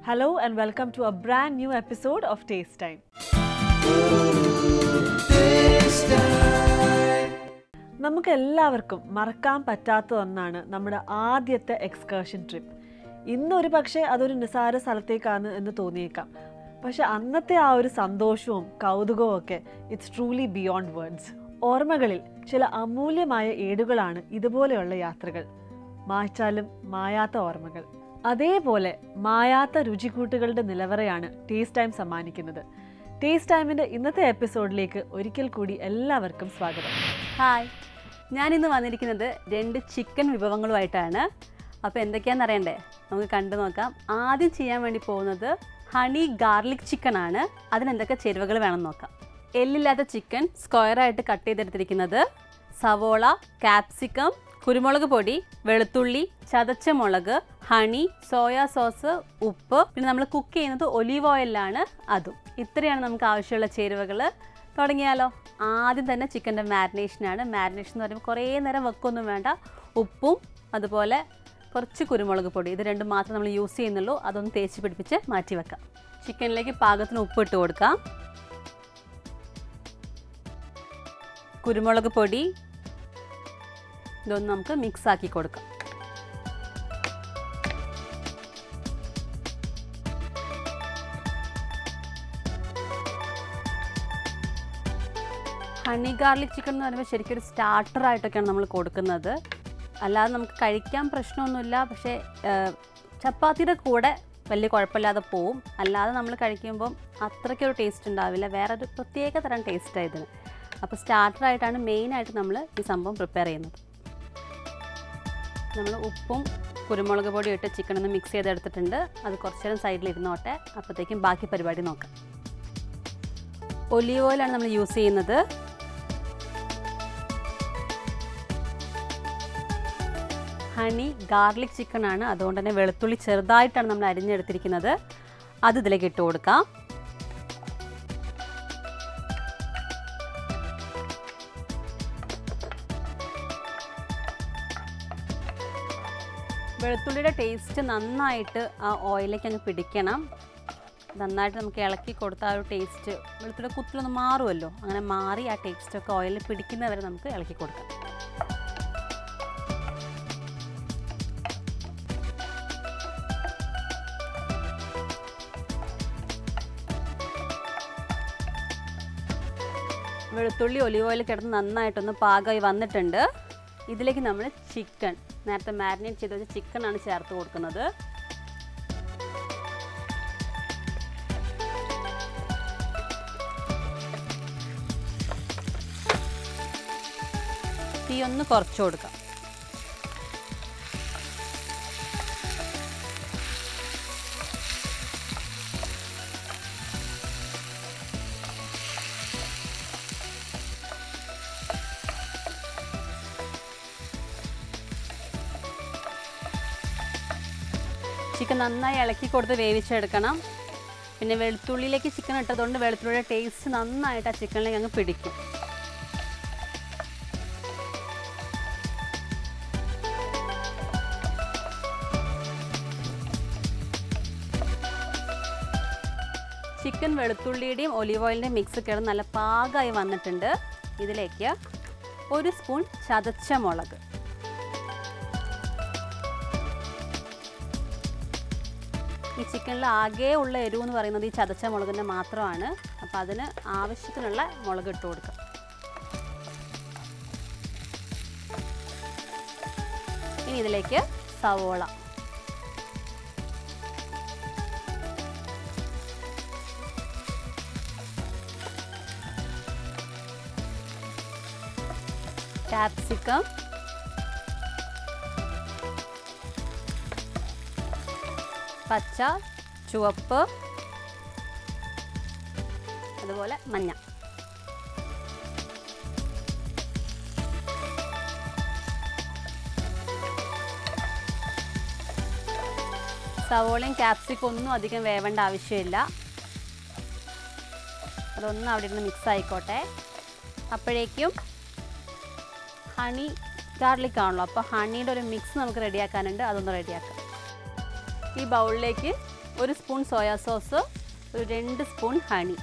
Hello and welcome to a brand new episode of Taste Time. നമുക്ക് എല്ലാവർക്കും മറക്കാൻ പറ്റാത്ത ഒന്നാണ് നമ്മുടെ ആദ്യത്തെ എക്സ്കർഷൻ ട്രിപ്പ് ഇന്നൊരു പക്ഷേ അതൊരു നിസാര സ്ഥലത്തേക്കാണ് എന്ന് തോന്നിയേക്കാം പക്ഷെ അന്നത്തെ ആ ഒരു സന്തോഷവും കൗതുകവും ഒക്കെ ഇറ്റ്സ് ട്രൂലി ബിയോണ്ട് വേർഡ്സ് ഓർമ്മകളിൽ ചില അമൂല്യമായ ഏടുകളാണ് ഇതുപോലെയുള്ള യാത്രകൾ മായ്ച്ചാലും മായാത്ത ഓർമ്മകൾ അതേപോലെ മായാത്ത രുചിക്കൂട്ടുകളുടെ നിലവറയാണ് ടേസ്റ്റ് ടൈം സമ്മാനിക്കുന്നത് ടേസ്റ്റ് ടൈമിൻ്റെ ഇന്നത്തെ എപ്പിസോഡിലേക്ക് ഒരിക്കൽ കൂടി എല്ലാവർക്കും സ്വാഗതം ഹായ് ഞാനിന്ന് വന്നിരിക്കുന്നത് രണ്ട് ചിക്കൻ വിഭവങ്ങളുമായിട്ടാണ് അപ്പോൾ എന്തൊക്കെയാണെന്ന് അറിയണ്ടേ നമുക്ക് കണ്ടു നോക്കാം ആദ്യം ചെയ്യാൻ വേണ്ടി പോകുന്നത് ഹണി ഗാർലിക് ചിക്കൻ ആണ് അതിനെന്തൊക്കെ ചേരുവകൾ വേണം നോക്കാം എല്ലില്ലാത്ത ചിക്കൻ സ്ക്വയറായിട്ട് കട്ട് ചെയ്തെടുത്തിരിക്കുന്നത് സവോള കാപ്സിക്കം കുരുമുളക് പൊടി വെളുത്തുള്ളി ചതച്ച മുളക് ഹണി സോയാ സോസ് ഉപ്പ് പിന്നെ നമ്മൾ കുക്ക് ചെയ്യുന്നത് ഒലീവ് ഓയിലാണ് അതും ഇത്രയാണ് നമുക്ക് ആവശ്യമുള്ള ചേരുവകൾ തുടങ്ങിയാലോ ആദ്യം തന്നെ ചിക്കൻ്റെ മാരിനേഷനാണ് മാരിനേഷൻ എന്ന് പറയുമ്പോൾ കുറേ നേരം വെക്കൊന്നും വേണ്ട ഉപ്പും അതുപോലെ കുറച്ച് കുരുമുളക് പൊടി ഇത് രണ്ടും മാത്രം നമ്മൾ യൂസ് ചെയ്യുന്നുള്ളൂ അതൊന്ന് തേച്ച് പിടിപ്പിച്ച് മാറ്റി വെക്കാം ചിക്കനിലേക്ക് പാകത്തിന് ഉപ്പ് ഇട്ട് കൊടുക്കാം കുരുമുളക് പൊടി ഇതൊന്ന് നമുക്ക് മിക്സ് ആക്കി കൊടുക്കാം ഹണി ഗാർലിക് ചിക്കൻ എന്ന് പറയുമ്പോൾ ശരിക്കും ഒരു സ്റ്റാർട്ടർ ആയിട്ടൊക്കെയാണ് നമ്മൾ കൊടുക്കുന്നത് അല്ലാതെ നമുക്ക് കഴിക്കാൻ പ്രശ്നമൊന്നുമില്ല പക്ഷേ ഏഹ്, ചപ്പാത്തിയുടെ കൂടെ വലിയ കുഴപ്പമില്ലാതെ പോവും അല്ലാതെ നമ്മൾ കഴിക്കുമ്പം അത്രയ്ക്കൊരു ടേസ്റ്റ് ഉണ്ടാവില്ല വേറെ ഒരു പ്രത്യേക തരം ടേസ്റ്റ് ഇതിന് അപ്പോൾ സ്റ്റാർട്ടറായിട്ടാണ് മെയിനായിട്ട് നമ്മൾ ഈ സംഭവം പ്രിപ്പയർ ചെയ്യുന്നത് നമ്മൾ ഉപ്പും കുരുമുളക് പൊടിയും ഇട്ട് ചിക്കൻ ഒന്ന് മിക്സ് ചെയ്തെടുത്തിട്ടുണ്ട് അത് കുറച്ച് നേരം സൈഡിൽ ഇരുന്നോട്ടെ അപ്പോഴത്തേക്കും ബാക്കി പരിപാടി നോക്കാം ഒലീവ് ഓയിലാണ് നമ്മൾ യൂസ് ചെയ്യുന്നത് ഹണി ഗാർലിക് ചിക്കൻ ആണ് അതുകൊണ്ട് തന്നെ വെളുത്തുള്ളി ചെറുതായിട്ടാണ് നമ്മൾ അരിഞ്ഞെടുത്തിരിക്കുന്നത് അത് ഇതിലേക്ക് ഇട്ട് കൊടുക്കാം വെളുത്തുള്ളിയുടെ ടേസ്റ്റ് നന്നായിട്ട് ആ ഓയിലേക്ക് അങ്ങ് പിടിക്കണം നന്നായിട്ട് നമുക്ക് ഇളക്കി കൊടുത്ത ആ ഒരു ടേസ്റ്റ് വെളുത്തുള്ളി കുത്തിലൊന്ന് മാറുമല്ലോ അങ്ങനെ മാറി ആ ടേസ്റ്റൊക്കെ ഓയിലിൽ പിടിക്കുന്നവരെ നമുക്ക് ഇളക്കി കൊടുക്കാം വെളുത്തുള്ളി ഒലിവ് ഓയിൽ കിടന്ന് നന്നായിട്ടൊന്ന് പാകമായി വന്നിട്ടുണ്ട് ഇതിലേക്ക് നമ്മൾ ചിക്കൻ നേരത്തെ മാരിനേറ്റ് ചെയ്ത് വെച്ച ചിക്കനാണ് ചേർത്ത് കൊടുക്കുന്നത് തീ ഒന്ന് കുറച്ച് കൊടുക്കാം ചിക്കൻ നന്നായി ഇളക്കി കൊടുത്ത് വേവിച്ചെടുക്കണം പിന്നെ വെളുത്തുള്ളിയിലേക്ക് ചിക്കൻ ഇട്ടതുകൊണ്ട് വെളുത്തുള്ളിയുടെ ടേസ്റ്റ് നന്നായിട്ട് ആ ചിക്കനിലേക്ക് അങ്ങ് പിടിക്കും ചിക്കൻ വെളുത്തുള്ളിയുടെയും ഒലിവ് ഓയിലിൻ്റെയും മിക്സ് കിടന്ന് നല്ല പാകമായി വന്നിട്ടുണ്ട് ഇതിലേക്ക് ഒരു സ്പൂൺ ചതച്ച മുളക് ഈ ചിക്കനിൽ ആകെ ഉള്ള എരിവ് എന്ന് പറയുന്നത് ഈ ചതച്ച മുളകിൻ്റെ മാത്രമാണ് അപ്പോൾ അതിന് ആവശ്യത്തിനുള്ള മുളക് ഇട്ട് കൊടുക്കുക ഇനി ഇതിലേക്ക് സവോള ക്യാപ്സിക്കം പച്ച ചുവപ്പ് അതുപോലെ മഞ്ഞ സവോളയും ക്യാപ്സിക്കും ഒന്നും അധികം വേവേണ്ട ആവശ്യമില്ല അതൊന്നും അവിടെ ഇരുന്ന് മിക്സ് ആയിക്കോട്ടെ അപ്പോഴേക്കും ഹണി ഗാർലിക് ആണല്ലോ അപ്പോൾ ഹണിയുടെ ഒരു മിക്സ് നമുക്ക് റെഡിയാക്കാനുണ്ട് അതൊന്ന് റെഡിയാക്കാം ഈ ബൗളിലേക്ക് ഒരു സ്പൂൺ സോയാ സോസ് ഒരു രണ്ട് സ്പൂൺ ഹണി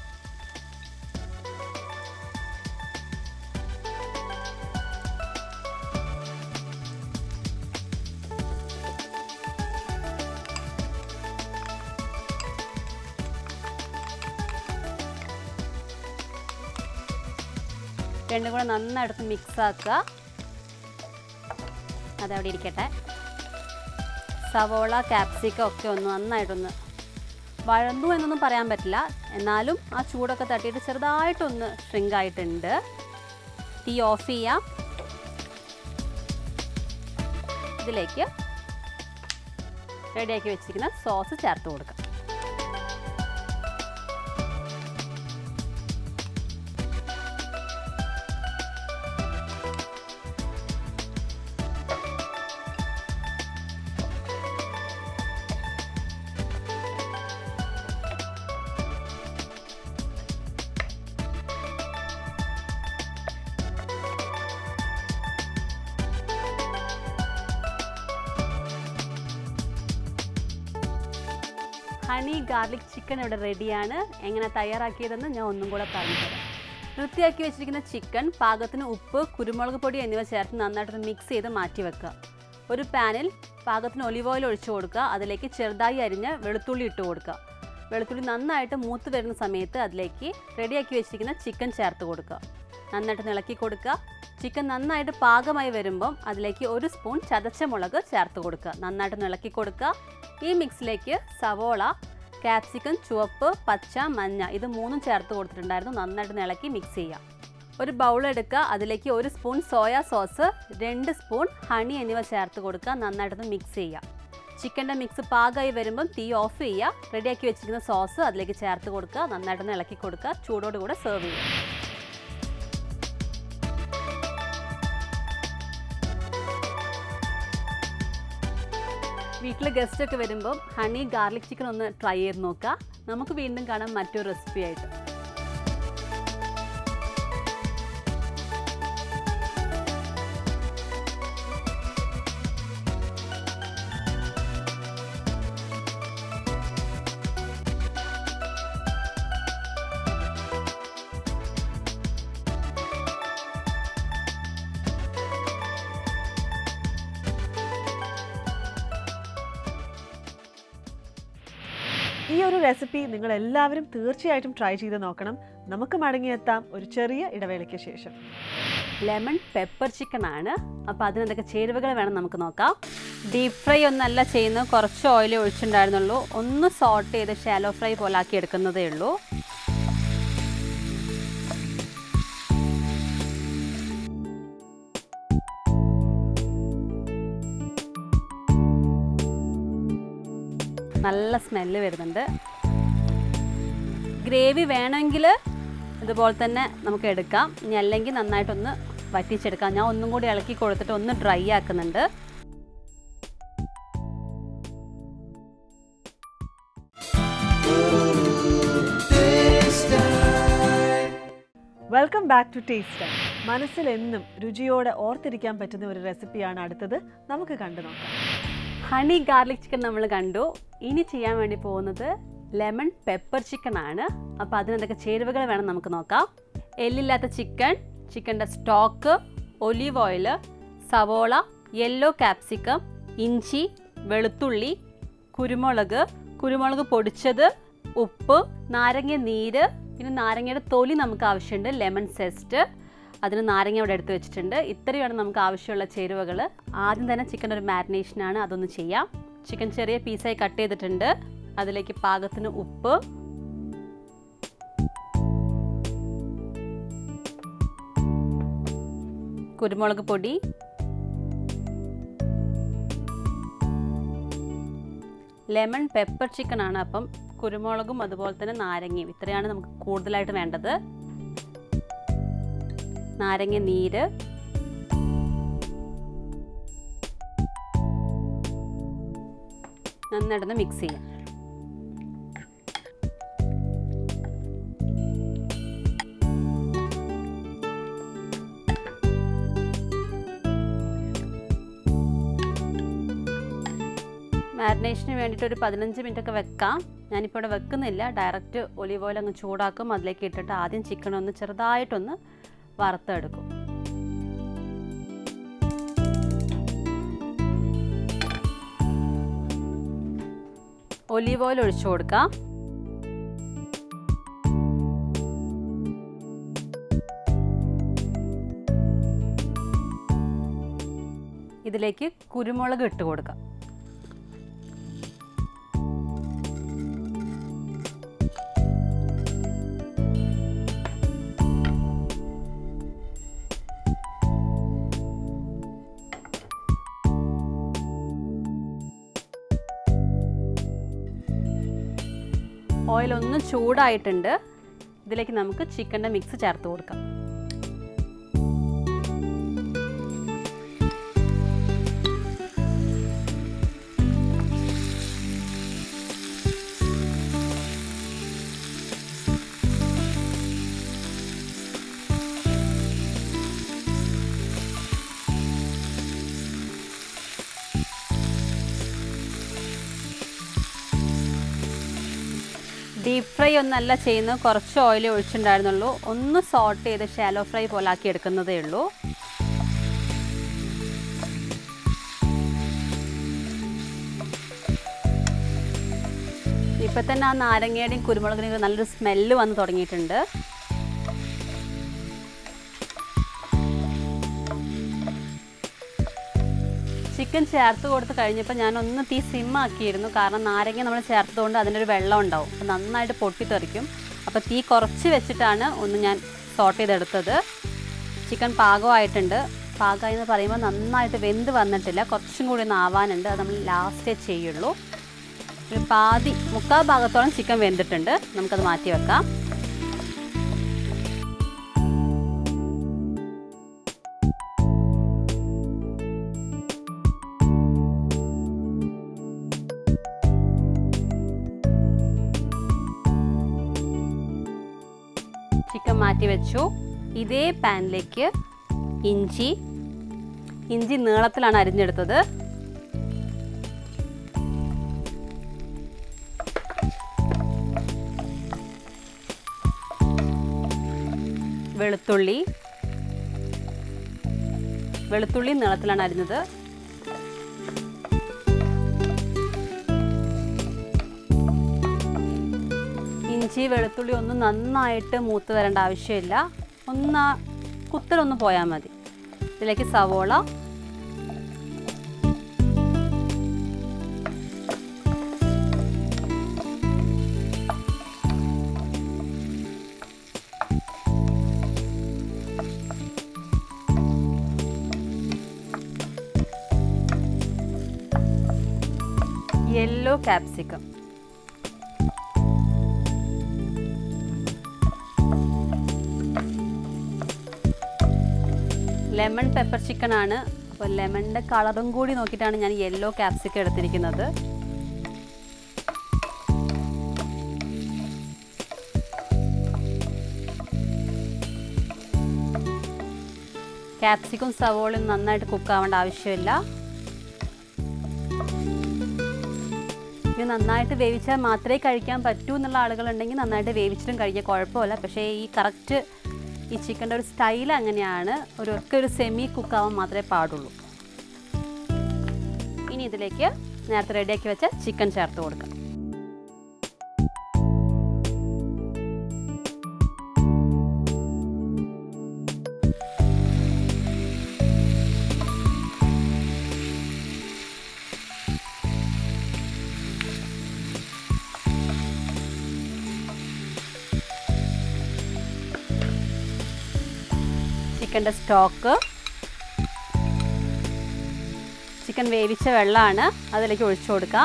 രണ്ടും കൂടെ നന്നായിട്ട് മിക്സ് ആക്കുക അതവിടെ ഇരിക്കട്ടെ സവോള ക്യാപ്സിക്കം ഒക്കെ ഒന്ന് നന്നായിട്ടൊന്ന് വഴന്നു എന്നൊന്നും പറയാൻ പറ്റില്ല എന്നാലും ആ ചൂടൊക്കെ തട്ടിയിട്ട് ചെറുതായിട്ടൊന്ന് shrink ആയിട്ടുണ്ട് തീ ഓഫ് ചെയ്യാം ഇതിലേക്ക് റെഡിയാക്കി വെച്ചിരിക്കുന്ന സോസ് ചേർത്ത് കൊടുക്കാം ഹണി ഗാർലിക് ചിക്കൻ ഇവിടെ റെഡിയാണ് എങ്ങനെ തയ്യാറാക്കിയതെന്ന് ഞാൻ ഒന്നും കൂടെ പറഞ്ഞുതരാം വൃത്തിയാക്കി വെച്ചിരിക്കുന്ന ചിക്കൻ പാകത്തിന് ഉപ്പ് കുരുമുളക് പൊടി എന്നിവ ചേർത്ത് നന്നായിട്ട് മിക്സ് ചെയ്ത് മാറ്റി വെക്കുക ഒരു പാനിൽ പാകത്തിന് ഒലിവ് ഓയിൽ ഒഴിച്ചു കൊടുക്കുക അതിലേക്ക് ചെറുതായി അരിഞ്ഞ് വെളുത്തുള്ളി ഇട്ട് കൊടുക്കുക വെളുത്തുള്ളി നന്നായിട്ട് മൂത്ത് വരുന്ന സമയത്ത് അതിലേക്ക് റെഡിയാക്കി വെച്ചിരിക്കുന്ന ചിക്കൻ ചേർത്ത് കൊടുക്കുക നന്നായിട്ട് ഇളക്കി കൊടുക്കുക ചിക്കൻ നന്നായിട്ട് പാകമായി വരുമ്പം അതിലേക്ക് ഒരു സ്പൂൺ ചതച്ച മുളക് ചേർത്ത് കൊടുക്കുക നന്നായിട്ട് ഇളക്കി കൊടുക്കുക ഈ മിക്സിലേക്ക് സവോള ക്യാപ്സിക്കം ചുവപ്പ് പച്ച മഞ്ഞ ഇത് മൂന്നും ചേർത്ത് കൊടുത്തിട്ടുണ്ടായിരുന്നു നന്നായിട്ട് ഇളക്കി മിക്സ് ചെയ്യാം ഒരു ബൗൾ എടുക്കുക അതിലേക്ക് ഒരു സ്പൂൺ സോയാ സോസ് രണ്ട് സ്പൂൺ ഹണി എന്നിവ ചേർത്ത് കൊടുക്കുക നന്നായിട്ടൊന്ന് മിക്സ് ചെയ്യുക ചിക്കൻ്റെ മിക്സ് പാകമായി വരുമ്പം തീ ഓഫ് ചെയ്യുക റെഡിയാക്കി വെച്ചിരിക്കുന്ന സോസ് അതിലേക്ക് ചേർത്ത് കൊടുക്കുക നന്നായിട്ടൊന്ന് ഇളക്കി കൊടുക്കുക ചൂടോടുകൂടെ സെർവ് ചെയ്യുക വീട്ടിൽ ഗസ്റ്റ് ഒക്കെ വരുമ്പം ഹണി ഗാർലിക് ചിക്കൻ ഒന്ന് ട്രൈ ചെയ്ത് നോക്കുക നമുക്ക് വീണ്ടും കാണാം മറ്റൊരു റെസിപ്പി ആയിട്ട് ഈ ഒരു റെസിപ്പി നിങ്ങൾ എല്ലാവരും തീർച്ചയായിട്ടും ട്രൈ ചെയ്ത് നോക്കണം നമുക്ക് മടങ്ങിയെത്താം ഒരു ചെറിയ ഇടവേളയ്ക്ക് ശേഷം ലെമൺ പെപ്പർ ചിക്കൻ ആണ് അപ്പോൾ അതിനെന്തൊക്കെ ചേരുവകൾ വേണം നമുക്ക് നോക്കാം ഡീപ്പ് ഫ്രൈ ഒന്നല്ല ചെയ്യുന്നത് കുറച്ച് ഓയിൽ ഒഴിച്ചിട്ടുണ്ടായിരുന്നുള്ളൂ ഒന്ന് സോട്ട് ചെയ്ത് ഷാലോ ഫ്രൈ പോലെ ആക്കി എടുക്കുന്നതേ ഉള്ളൂ നല്ല സ്മെല്ല് വരുന്നുണ്ട് ഗ്രേവി വേണമെങ്കിൽ ഇതുപോലെ തന്നെ നമുക്ക് എടുക്കാം ഇനി അല്ലെങ്കിൽ നന്നായിട്ടൊന്ന് വറ്റിച്ചെടുക്കാം ഞാൻ ഒന്നും കൂടി ഇളക്കി കൊടുത്തിട്ട് ഒന്ന് ഡ്രൈ ആക്കുന്നുണ്ട് വെൽക്കം ബാക്ക് ടു ടേസ്റ്റ് മനസ്സിൽ എന്നും രുചിയോടെ ഓർത്തിരിക്കാൻ പറ്റുന്ന ഒരു റെസിപ്പിയാണ് അടുത്തത് നമുക്ക് കണ്ടു നോക്കാം ഹണി ഗാർലിക് ചിക്കൻ നമ്മൾ കണ്ടു ഇനി ചെയ്യാൻ വേണ്ടി പോകുന്നത് ലെമൺ പെപ്പർ ചിക്കൻ ആണ് അപ്പോൾ അതിനെന്തൊക്കെ ചേരുവകൾ വേണം നമുക്ക് നോക്കാം എല്ലില്ലാത്ത ചിക്കൻ ചിക്കൻ്റെ സ്റ്റോക്ക് ഒലീവ് ഓയിൽ സവോള യെല്ലോ ക്യാപ്സിക്കം ഇഞ്ചി വെളുത്തുള്ളി കുരുമുളക് കുരുമുളക് പൊടിച്ചത് ഉപ്പ് നാരങ്ങ നീര് പിന്നെ നാരങ്ങയുടെ തൊലി നമുക്ക് ആവശ്യമുണ്ട് ലെമൺ സെസ്റ്റ് അതിന് നാരങ്ങ ഇവിടെ എടുത്ത് വെച്ചിട്ടുണ്ട് ഇത്രയാണ് നമുക്ക് ആവശ്യമുള്ള ചേരുവകൾ ആദ്യം തന്നെ ചിക്കൻ ഒരു മാരിനേഷനാണ് അതൊന്ന് ചെയ്യാം ചിക്കൻ ചെറിയ പീസായി കട്ട് ചെയ്തിട്ടുണ്ട് അതിലേക്ക് പാകത്തിന് ഉപ്പ് കുരുമുളക് പൊടി ലെമൺ പെപ്പർ ചിക്കൻ ആണ് അപ്പം കുരുമുളകും അതുപോലെ തന്നെ നാരങ്ങയും ഇത്രയാണ് നമുക്ക് കൂടുതലായിട്ട് വേണ്ടത് നാരങ്ങ നീര് നന്നായിട്ടൊന്ന് മിക്സ് ചെയ്യാം മാരിനേഷന് വേണ്ടിയിട്ട് ഒരു പതിനഞ്ച് മിനിറ്റ് ഒക്കെ വെക്കാം ഞാനിപ്പോൾ ഇവിടെ വെക്കുന്നില്ല ഡയറക്റ്റ് ഒലിവ് ഓയിൽ അങ്ങ് ചൂടാക്കും അതിലേക്ക് ഇട്ടിട്ട് ആദ്യം ചിക്കൻ ഒന്ന് ചെറുതായിട്ടൊന്ന് വറുത്തെടുക്കും ഒലിവ് ഓയിൽ ഒഴിച്ചു കൊടുക്കാം ഇതിലേക്ക് കുരുമുളക് ഇട്ട് കൊടുക്കാം ഓയിൽ ഒന്ന് ചൂടായിട്ടുണ്ട് ഇതിലേക്ക് നമുക്ക് ചിക്കൻ്റെ മിക്സ് ചേർത്ത് കൊടുക്കാം ഡീപ്പ് ഫ്രൈ ഒന്നല്ല ചെയ്യുന്നത് കുറച്ച് ഓയിൽ ഒഴിച്ചിട്ടുണ്ടായിരുന്നുള്ളൂ ഒന്ന് സോട്ട് ചെയ്ത് ഷാലോ ഫ്രൈ പോലെ ആക്കി എടുക്കുന്നതേ ഉള്ളൂ ഇപ്പം തന്നെ ആ നാരങ്ങയുടെയും കുരുമുളകിൻ്റെയും നല്ലൊരു സ്മെല്ല് വന്ന് തുടങ്ങിയിട്ടുണ്ട് ചിക്കൻ ചേർത്ത് കൊടുത്ത് കഴിഞ്ഞപ്പോൾ ഞാൻ ഒന്ന് തീ സിമ്മാക്കിയിരുന്നു കാരണം നാരങ്ങ നമ്മൾ ചേർത്തതുകൊണ്ട് അതിനൊരു വെള്ളം ഉണ്ടാവും അപ്പോൾ നന്നായിട്ട് പൊട്ടിത്തെറിക്കും അപ്പോൾ തീ കുറച്ച് വെച്ചിട്ടാണ് ഒന്ന് ഞാൻ സോട്ട് ചെയ്തെടുത്തത് ചിക്കൻ പാകമായിട്ടുണ്ട് പാകമായി എന്ന് പറയുമ്പോൾ നന്നായിട്ട് വെന്ത് വന്നിട്ടില്ല കുറച്ചും കൂടി ഒന്ന് ആവാനുണ്ട് അത് നമ്മൾ ലാസ്റ്റേ ചെയ്യുള്ളൂ ഒരു പാതി മുക്കാൽ ഭാഗത്തോളം ചിക്കൻ വെന്തിട്ടുണ്ട് നമുക്കത് മാറ്റി വെക്കാം ചിക്കൻ മാറ്റി വെച്ചു ഇതേ പാനിലേക്ക് ഇഞ്ചി ഇഞ്ചി നീളത്തിലാണ് അരിഞ്ഞെടുത്തത് വെളുത്തുള്ളി വെളുത്തുള്ളി നീളത്തിലാണ് അരിഞ്ഞത് ഇഞ്ചി വെളുത്തുള്ളി ഒന്നും നന്നായിട്ട് മൂത്ത് വരേണ്ട ആവശ്യമില്ല ഒന്ന് ആ കുത്തലൊന്ന് പോയാൽ മതി ഇതിലേക്ക് സവോള yellow capsicum lemon pepper chicken ആണ് അപ്പോൾ ലെമണിൻ്റെ കളറും കൂടി നോക്കിയിട്ടാണ് ഞാൻ യെല്ലോ ക്യാപ്സിക്കം എടുത്തിരിക്കുന്നത് ക്യാപ്സിക്കും സവോളയും നന്നായിട്ട് കുക്കാവേണ്ട ആവശ്യമില്ല ഇത് നന്നായിട്ട് വേവിച്ചാൽ മാത്രമേ കഴിക്കാൻ പറ്റൂ എന്നുള്ള ആളുകളുണ്ടെങ്കിൽ നന്നായിട്ട് വേവിച്ചിട്ടും കഴിക്കാൻ കുഴപ്പമില്ല പക്ഷേ ഈ കറക്റ്റ് ഈ ചിക്കൻ്റെ ഒരു സ്റ്റൈൽ അങ്ങനെയാണ് ഒരു ഒക്കെ ഒരു സെമി കുക്കാവാൻ മാത്രമേ പാടുള്ളൂ ഇനി ഇതിലേക്ക് നേരത്തെ റെഡിയാക്കി വെച്ച ചിക്കൻ ചേർത്ത് കൊടുക്കാം ചിക്കൻ്റെ സ്റ്റോക്ക് ചിക്കൻ വേവിച്ച വെള്ളമാണ് അതിലേക്ക് ഒഴിച്ചു കൊടുക്കാം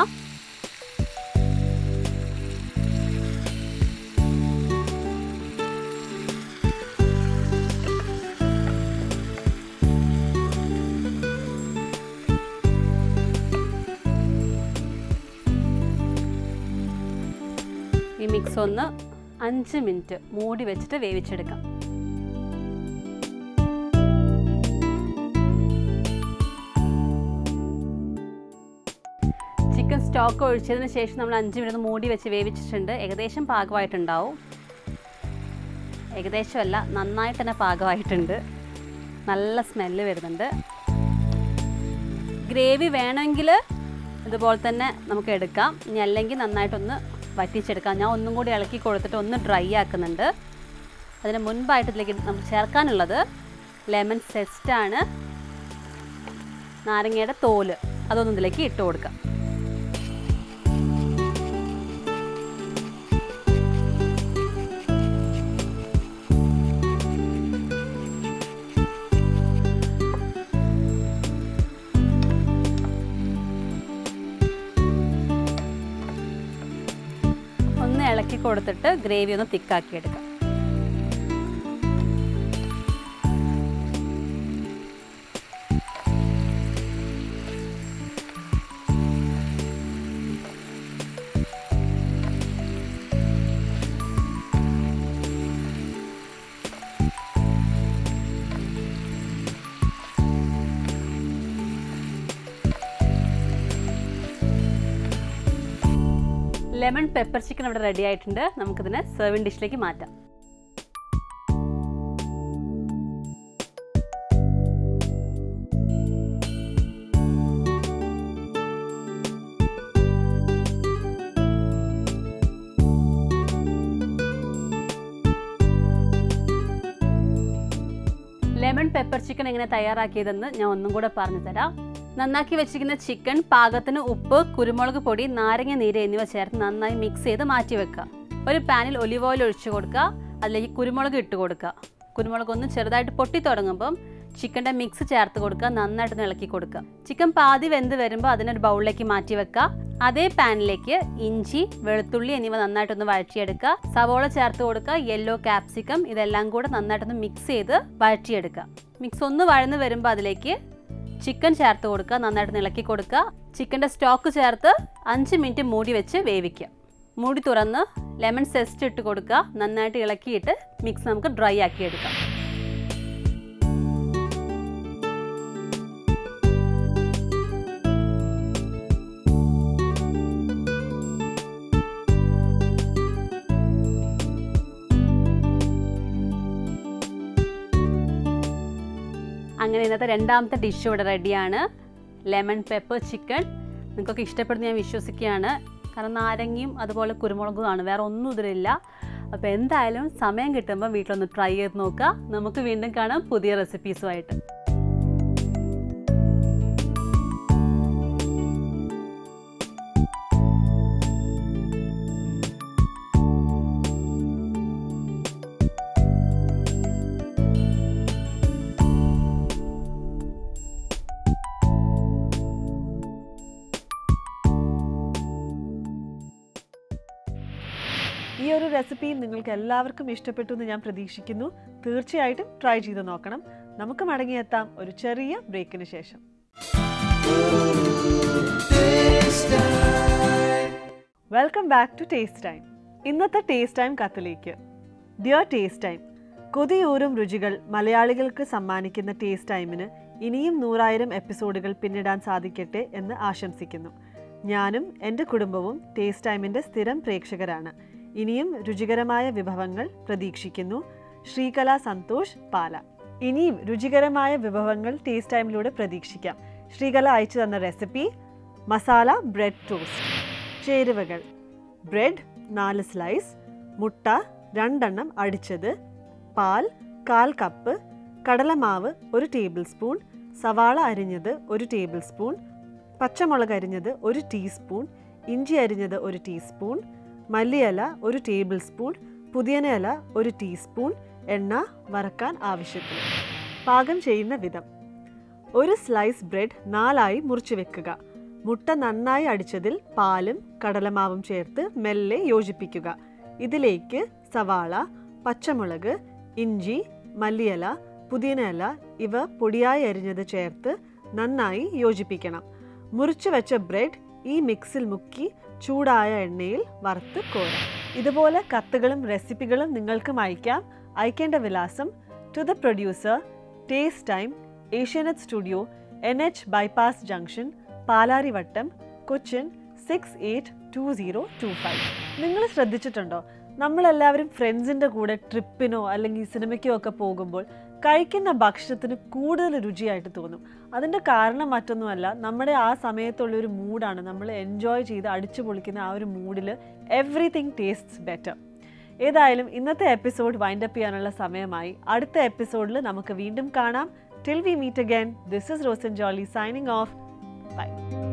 ഈ മിക്സ് ഒന്ന് അഞ്ച് മിനിറ്റ് മൂടി വെച്ചിട്ട് വേവിച്ചെടുക്കാം ചിക്കൻ സ്റ്റോക്ക് ഒഴിച്ചതിന് ശേഷം നമ്മൾ അഞ്ച് മിനിറ്റ് മൂടി വെച്ച് വേവിച്ചിട്ടുണ്ട് ഏകദേശം പാകമായിട്ടുണ്ടാവും ഏകദേശമല്ല നന്നായിട്ട് തന്നെ പാകമായിട്ടുണ്ട് നല്ല സ്മെല്ല് വരുന്നുണ്ട് ഗ്രേവി വേണമെങ്കിൽ ഇതുപോലെ തന്നെ നമുക്ക് എടുക്കാം ഇനി അല്ലെങ്കിൽ നന്നായിട്ടൊന്ന് വറ്റിച്ചെടുക്കാം ഞാൻ ഒന്നും കൂടി ഇളക്കി കൊടുത്തിട്ട് ഒന്ന് ഡ്രൈ ആക്കുന്നുണ്ട് അതിന് മുൻപായിട്ട് ഇതിലേക്ക് നമുക്ക് ചേർക്കാനുള്ളത് ലെമൺ സെസ്റ്റാണ് നാരങ്ങയുടെ തോല് അതൊന്നും ഇതിലേക്ക് ഇട്ട് കൊടുക്കാം ഒന്ന് ഇളക്കി കൊടുത്തിട്ട് ഗ്രേവി ഒന്ന് തിക്കാക്കി എടുക്കാം ലെമൺ പെപ്പർ ചിക്കൻ ഇവിടെ റെഡി ആയിട്ടുണ്ട് നമുക്കിതിനെ സെർവിങ് ഡിഷിലേക്ക് മാറ്റാം ലെമൺ പെപ്പർ ചിക്കൻ എങ്ങനെ തയ്യാറാക്കിയതെന്ന് ഞാൻ ഒന്നും കൂടെ പറഞ്ഞു തരാം നന്നാക്കി വെച്ചിരിക്കുന്ന ചിക്കൻ പാകത്തിന് ഉപ്പ് കുരുമുളക് പൊടി നാരങ്ങ നീര് എന്നിവ ചേർത്ത് നന്നായി മിക്സ് ചെയ്ത് മാറ്റി വെക്കുക ഒരു പാനിൽ ഒലിവ് ഓയിൽ ഒഴിച്ചു കൊടുക്കുക അതിലേക്ക് കുരുമുളക് ഇട്ട് കൊടുക്കുക കുരുമുളക് ഒന്ന് ചെറുതായിട്ട് പൊട്ടി തുടങ്ങുമ്പം ചിക്കൻ്റെ മിക്സ് ചേർത്ത് കൊടുക്കുക നന്നായിട്ട് ഇളക്കി കൊടുക്കുക ചിക്കൻ പാതി വെന്ത് വരുമ്പോൾ അതിനൊരു ബൗളിലേക്ക് മാറ്റി വെക്കുക അതേ പാനിലേക്ക് ഇഞ്ചി വെളുത്തുള്ളി എന്നിവ നന്നായിട്ടൊന്ന് വഴറ്റിയെടുക്കുക സവോള ചേർത്ത് കൊടുക്കുക യെല്ലോ ക്യാപ്സിക്കം ഇതെല്ലാം കൂടെ നന്നായിട്ടൊന്ന് മിക്സ് ചെയ്ത് വഴറ്റിയെടുക്കുക മിക്സ് ഒന്ന് വഴന്ന് വരുമ്പോൾ അതിലേക്ക് ചിക്കൻ ചേർത്ത് കൊടുക്കുക നന്നായിട്ട് ഇളക്കി കൊടുക്കുക ചിക്കൻ്റെ സ്റ്റോക്ക് ചേർത്ത് അഞ്ച് മിനിറ്റ് മൂടി വെച്ച് വേവിക്കുക മൂടി തുറന്ന് ലെമൺ സെസ്റ്റ് ഇട്ട് കൊടുക്കുക നന്നായിട്ട് ഇളക്കിയിട്ട് മിക്സ് നമുക്ക് ഡ്രൈ ആക്കി എടുക്കാം അങ്ങനെ ഇന്നത്തെ രണ്ടാമത്തെ ഡിഷ് ഇവിടെ റെഡിയാണ് ലെമൺ പെപ്പർ ചിക്കൻ നിങ്ങൾക്കൊക്കെ ഇഷ്ടപ്പെടുന്ന ഞാൻ വിശ്വസിക്കുകയാണ് കാരണം നാരങ്ങയും അതുപോലെ കുരുമുളകുമാണ് വേറെ ഒന്നും ഇതിലില്ല അപ്പോൾ എന്തായാലും സമയം കിട്ടുമ്പോൾ വീട്ടിലൊന്ന് ട്രൈ ചെയ്ത് നോക്കുക നമുക്ക് വീണ്ടും കാണാം പുതിയ റെസിപ്പീസുമായിട്ട് ഈ ഒരു റെസിപ്പി നിങ്ങൾക്ക് എല്ലാവർക്കും ഇഷ്ടപ്പെട്ടു എന്ന് ഞാൻ പ്രതീക്ഷിക്കുന്നു തീർച്ചയായിട്ടും ട്രൈ ചെയ്ത് നോക്കണം നമുക്ക് മടങ്ങിയെത്താം ഒരു ചെറിയ ബ്രേക്കിന് ശേഷം welcome back to taste time ഇന്നത്തെ ടേസ്റ്റ് ടൈം കത്തിലേക്ക് ഡിയർ ടേസ്റ്റ് ടൈം കൊതിയൂറും രുചികൾ മലയാളികൾക്ക് സമ്മാനിക്കുന്ന ടേസ്റ്റ് ടൈമിന് ഇനിയും നൂറായിരം എപ്പിസോഡുകൾ പിന്നിടാൻ സാധിക്കട്ടെ എന്ന് ആശംസിക്കുന്നു ഞാനും എൻ്റെ കുടുംബവും ടേസ്റ്റ് ടൈമിൻ്റെ സ്ഥിരം പ്രേക്ഷകരാണ് ഇനിയും രുചികരമായ വിഭവങ്ങൾ പ്രതീക്ഷിക്കുന്നു ശ്രീകല സന്തോഷ് പാല ഇനിയും രുചികരമായ വിഭവങ്ങൾ ടേസ്റ്റ് ടൈമിലൂടെ പ്രതീക്ഷിക്കാം ശ്രീകല അയച്ചു തന്ന റെസിപ്പി മസാല ബ്രെഡ് ടോസ്റ്റ് ചേരുവകൾ ബ്രെഡ് നാല് സ്ലൈസ് മുട്ട രണ്ടെണ്ണം അടിച്ചത് പാൽ കാൽ കപ്പ് കടലമാവ് ഒരു ടേബിൾ സ്പൂൺ സവാള അരിഞ്ഞത് ഒരു ടേബിൾ സ്പൂൺ പച്ചമുളക് അരിഞ്ഞത് ഒരു ടീസ്പൂൺ ഇഞ്ചി അരിഞ്ഞത് ഒരു ടീസ്പൂൺ മല്ലിയില ഒരു ടേബിൾ സ്പൂൺ പുതിയനയില ഒരു ടീസ്പൂൺ എണ്ണ വറക്കാൻ ആവശ്യത്തിന് പാകം ചെയ്യുന്ന വിധം ഒരു സ്ലൈസ് ബ്രെഡ് നാലായി മുറിച്ചു വെക്കുക മുട്ട നന്നായി അടിച്ചതിൽ പാലും കടലമാവും ചേർത്ത് മെല്ലെ യോജിപ്പിക്കുക ഇതിലേക്ക് സവാള പച്ചമുളക് ഇഞ്ചി മല്ലിയില പുതിനയില ഇവ പൊടിയായി അരിഞ്ഞത് ചേർത്ത് നന്നായി യോജിപ്പിക്കണം മുറിച്ചു വെച്ച ബ്രെഡ് ഈ മിക്സിൽ മുക്കി ചൂടായ എണ്ണയിൽ വറുത്ത് കോരാം ഇതുപോലെ കത്തുകളും റെസിപ്പികളും നിങ്ങൾക്കും അയക്കാം അയക്കേണ്ട വിലാസം to the producer taste time Asianet studio N H bypass junction Palarivattam Cochin six eight two zero two five നിങ്ങൾ ശ്രദ്ധിച്ചിട്ടുണ്ടോ നമ്മളെല്ലാവരും ഫ്രണ്ട്സിൻ്റെ കൂടെ ട്രിപ്പിനോ അല്ലെങ്കിൽ സിനിമയ്ക്കോ ഒക്കെ പോകുമ്പോൾ കഴിക്കുന്ന ഭക്ഷണത്തിന് കൂടുതൽ രുചിയായിട്ട് തോന്നും അതിൻ്റെ കാരണം മറ്റൊന്നുമല്ല നമ്മുടെ ആ സമയത്തുള്ള ഒരു മൂഡാണ് നമ്മൾ എൻജോയ് ചെയ്ത് അടിച്ചു പൊളിക്കുന്ന ആ ഒരു മൂഡിൽ എവറിത്തിങ് ടേസ്റ്റ്സ് ബെറ്റർ ഏതായാലും ഇന്നത്തെ എപ്പിസോഡ് വൈൻഡപ്പ് ചെയ്യാനുള്ള സമയമായി അടുത്ത എപ്പിസോഡിൽ നമുക്ക് വീണ്ടും കാണാം till we meet again this is Rosen Jolly signing off by